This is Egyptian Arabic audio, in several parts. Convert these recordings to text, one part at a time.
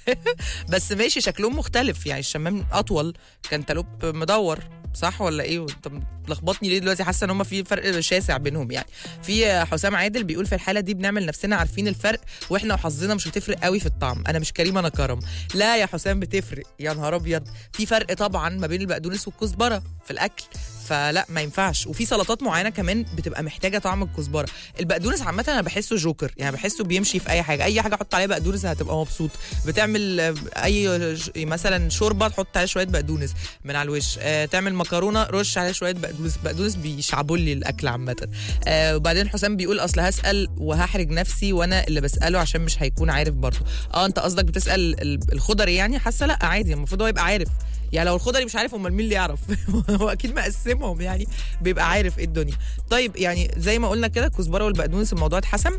بس ماشي شكلهم مختلف يعني الشمام اطول كانتالوب مدور صح ولا ايه انت ملخبطني ليه دلوقتي حاسه ان هم في فرق شاسع بينهم يعني في حسام عادل بيقول في الحاله دي بنعمل نفسنا عارفين الفرق واحنا وحظنا مش هتفرق قوي في الطعم انا مش كريم انا كرم لا يا حسام بتفرق يا نهار ابيض في فرق طبعا ما بين البقدونس والكزبره في الاكل فلا ما ينفعش وفي سلطات معينه كمان بتبقى محتاجه طعم الكزبره البقدونس عامه انا بحسه جوكر يعني بحسه بيمشي في اي حاجه اي حاجه احط عليها بقدونس هتبقى مبسوط بتعمل آه، اي ش- مثلا شوربه تحط عليها شويه بقدونس من على الوش آه، تعمل مكرونه رش عليها شويه بقدونس بقدونس بيشعبوا لي الاكل عامه آه، وبعدين حسام بيقول اصل هسال وهحرج نفسي وانا اللي بساله عشان مش هيكون عارف برضه اه انت قصدك بتسال ال- الخضري يعني حاسه لا عادي المفروض هو يبقى عارف يعني لو الخضري مش عارف امال مين اللي يعرف هو اكيد مقسمهم يعني بيبقى عارف ايه الدنيا طيب يعني زي ما قلنا كده الكزبره والبقدونس الموضوع اتحسم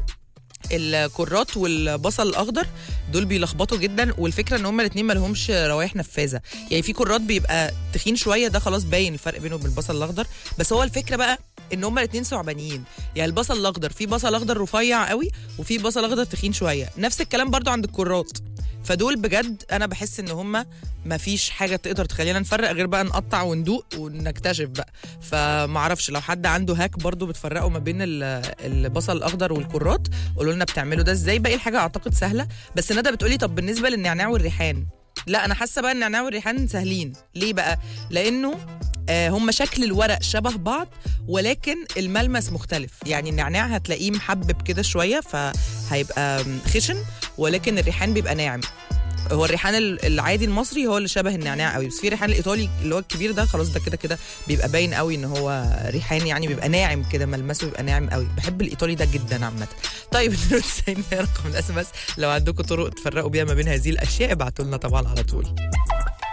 الكرات والبصل الاخضر دول بيلخبطوا جدا والفكره ان هما الاثنين ما لهمش روايح نفاذه يعني في كرات بيبقى تخين شويه ده خلاص باين الفرق بينه وبين البصل الاخضر بس هو الفكره بقى ان هما الاثنين ثعبانيين يعني البصل الاخضر في بصل اخضر رفيع قوي وفي بصل اخضر تخين شويه نفس الكلام برضو عند الكرات فدول بجد انا بحس ان هما ما فيش حاجه تقدر تخلينا نفرق غير بقى نقطع وندوق ونكتشف بقى فمعرفش لو حد عنده هاك برضو بتفرقوا ما بين ال- البصل الاخضر والكرات قولوا لنا بتعملوا ده ازاي باقي الحاجه اعتقد سهله بس ندى بتقولي طب بالنسبه للنعناع والريحان لا انا حاسه بقى النعناع والريحان سهلين ليه بقى لانه آه هم شكل الورق شبه بعض ولكن الملمس مختلف يعني النعناع هتلاقيه محبب كده شويه فهيبقى خشن ولكن الريحان بيبقى ناعم هو الريحان ال- العادي المصري هو اللي شبه النعناع قوي بس في ريحان الايطالي اللي هو الكبير ده خلاص ده كده كده بيبقى باين قوي ان هو ريحان يعني بيبقى ناعم كده ملمسه بيبقى ناعم قوي بحب الايطالي ده جدا عامه طيب 92 رقم الاس ام اس لو عندكم طرق تفرقوا بيها ما بين هذه الاشياء ابعتوا لنا طبعا على طول